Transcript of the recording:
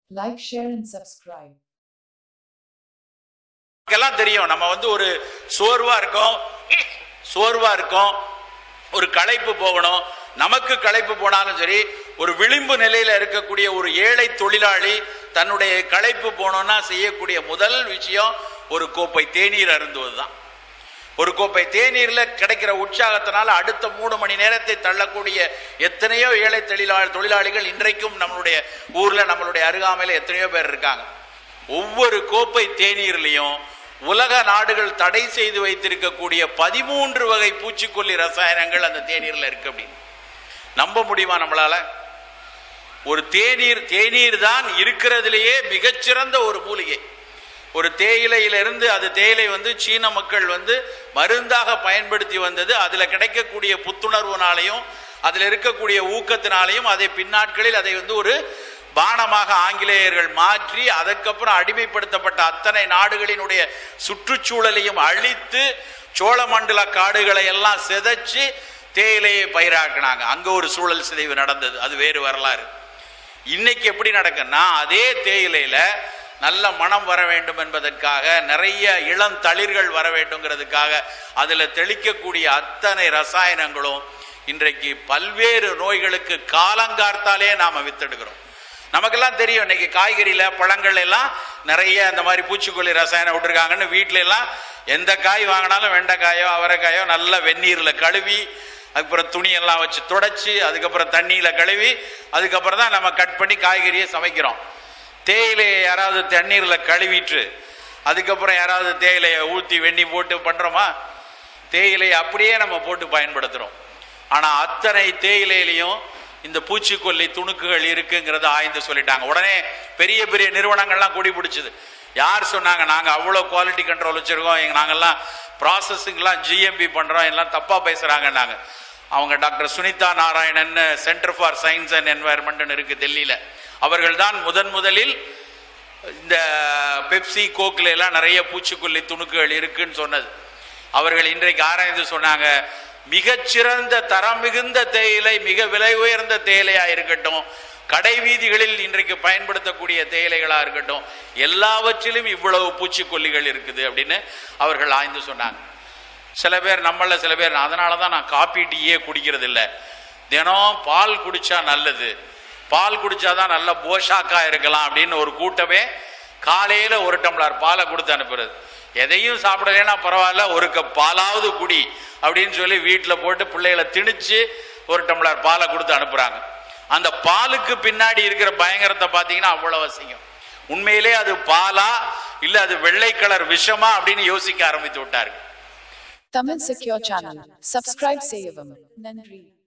Like, share, and subscribe. நமக்கெல்லாம் தெரியும் நம்ம வந்து ஒரு சோர்வா இருக்கோம் சோர்வா இருக்கோம் ஒரு களைப்பு போகணும் நமக்கு களைப்பு போனாலும் சரி ஒரு விளிம்பு நிலையில இருக்கக்கூடிய ஒரு ஏழை தொழிலாளி தன்னுடைய களைப்பு போனோம்னா செய்யக்கூடிய முதல் விஷயம் ஒரு கோப்பை தேநீர் அருந்துவதுதான் ஒரு கோப்பை தேநீர்ல கிடைக்கிற உற்சாகத்தினால அடுத்த மூணு மணி நேரத்தை தள்ளக்கூடிய எத்தனையோ ஏழை தொழிலாளி தொழிலாளிகள் இன்றைக்கும் நம்மளுடைய ஊர்ல நம்மளுடைய அருகாமையில எத்தனையோ பேர் இருக்காங்க ஒவ்வொரு கோப்பை தேநீர்லையும் உலக நாடுகள் தடை செய்து வைத்திருக்கக்கூடிய பதிமூன்று வகை பூச்சிக்கொல்லி ரசாயனங்கள் அந்த தேநீர்ல இருக்கு அப்படின்னு நம்ப முடியுமா நம்மளால ஒரு தேநீர் தேநீர் தான் இருக்கிறதுலேயே மிகச்சிறந்த ஒரு மூலிகை ஒரு தேயிலையிலிருந்து அது தேயிலை வந்து சீன மக்கள் வந்து மருந்தாக பயன்படுத்தி வந்தது அதுல கிடைக்கக்கூடிய புத்துணர்வுனாலையும் அதுல இருக்கக்கூடிய ஊக்கத்தினாலையும் அதை பின்னாட்களில் அதை வந்து ஒரு பானமாக ஆங்கிலேயர்கள் மாற்றி அதுக்கப்புறம் அடிமைப்படுத்தப்பட்ட அத்தனை நாடுகளினுடைய சுற்றுச்சூழலையும் அழித்து சோழமண்டல காடுகளை எல்லாம் சிதைச்சு தேயிலையை பயிராக்குனாங்க அங்க ஒரு சூழல் சிதைவு நடந்தது அது வேறு வரலாறு இன்னைக்கு எப்படி நடக்குன்னா அதே தேயிலையில நல்ல மனம் வர வேண்டும் என்பதற்காக நிறைய இளம் தளிர்கள் வர வேண்டுங்கிறதுக்காக அதுல தெளிக்கக்கூடிய அத்தனை ரசாயனங்களும் இன்றைக்கு பல்வேறு நோய்களுக்கு காலங்கார்த்தாலே நாம வித்தெடுக்கிறோம் நமக்கெல்லாம் தெரியும் இன்னைக்கு காய்கறியில பழங்கள் எல்லாம் நிறைய இந்த மாதிரி பூச்சிக்கொல்லி ரசாயனம் விட்டுருக்காங்கன்னு வீட்ல எல்லாம் எந்த காய் வாங்கினாலும் வெண்டைக்காயோ அவரைக்காயோ நல்ல வெந்நீர்ல கழுவி அதுக்கப்புறம் துணியெல்லாம் வச்சு தொடச்சி அதுக்கப்புறம் தண்ணியில கழுவி அதுக்கப்புறம் தான் நம்ம கட் பண்ணி காய்கறியை சமைக்கிறோம் தேயிலையை யாராவது தண்ணீர்ல கழுவிட்டு அதுக்கப்புறம் யாராவது தேயிலையை ஊற்றி வெண்ணி போட்டு பண்றோமா தேயிலையை அப்படியே நம்ம போட்டு பயன்படுத்துறோம் ஆனா அத்தனை தேயிலையிலையும் இந்த பூச்சிக்கொல்லி துணுக்குகள் இருக்குங்கிறத ஆய்ந்து சொல்லிட்டாங்க உடனே பெரிய பெரிய நிறுவனங்கள்லாம் கூடி பிடிச்சது யார் சொன்னாங்க நாங்க அவ்வளோ குவாலிட்டி கண்ட்ரோல் வச்சிருக்கோம் எங்க நாங்கெல்லாம் ப்ராசஸிங்லாம் ஜிஎம்பி பண்றோம் எல்லாம் தப்பா பேசுறாங்கன்னாங்க அவங்க doctor Sunita Narayanan centre for science and environment இருக்கு டெல்லியில அவர்கள் தான் முதன் முதலில் இந்த பெப்சி கோக்ல எல்லாம் நிறைய பூச்சிக்கொல்லி துணுக்குகள் இருக்குன்னு சொன்னது அவர்கள் இன்றைக்கு ஆராய்ந்து சொன்னாங்க மிகச்சிறந்த தரம் மிகுந்த தேயிலை மிக விலை உயர்ந்த தேயிலையா இருக்கட்டும் கடை வீதிகளில் இன்றைக்கு பயன்படுத்தக்கூடிய தேயிலைகளா இருக்கட்டும் எல்லாவற்றிலும் இவ்வளவு பூச்சிக்கொல்லிகள் இருக்குது அப்படின்னு அவர்கள் ஆய்ந்து சொன்னாங்க சில பேர் நம்மள சில பேர் அதனால தான் நான் காப்பி டீயே குடிக்கிறது இல்லை தினம் பால் குடிச்சா நல்லது பால் குடிச்சாதான் நல்ல போஷாக்கா இருக்கலாம் அப்படின்னு ஒரு கூட்டமே காலையில ஒரு டம்ளர் பாலை கொடுத்து அனுப்புறது எதையும் சாப்பிடலைன்னா பரவாயில்ல ஒரு கப் பாலாவது குடி அப்படின்னு சொல்லி வீட்டில் போட்டு பிள்ளைகளை திணிச்சு ஒரு டம்ளர் பாலை கொடுத்து அனுப்புறாங்க அந்த பாலுக்கு பின்னாடி இருக்கிற பயங்கரத்தை பார்த்தீங்கன்னா அவ்வளவு அசிங்கம் உண்மையிலே அது பாலா இல்ல அது வெள்ளை கலர் விஷமா அப்படின்னு யோசிக்க ஆரம்பித்து விட்டார்கள் Tamil Secure Channel. Subscribe செய்யவும். நன்றி